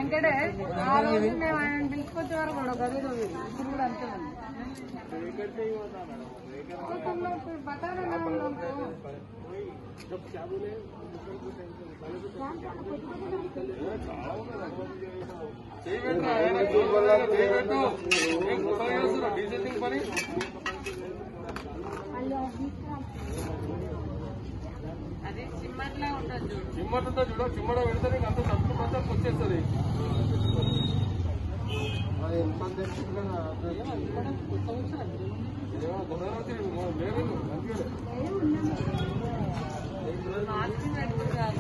వెంకటే ఆ రోజు మేము ఆయన తీసుకొచ్చే వరకు కూడా గదిలో వీడు. ఇప్పుడు కూడా అంతే ఉంది బతారా డీజిల్ పని అది సిమ్మర్లా ఉంటుంది చూడు చిమ్మట చూడ చిమ్మడ పెడితే నీకు అంత తక్కువ అంతా వచ్చేస్తుంది ఇదేమో గుణరాత్రి లేదు మంచిగా మార్చి పెట్టుకుంటారు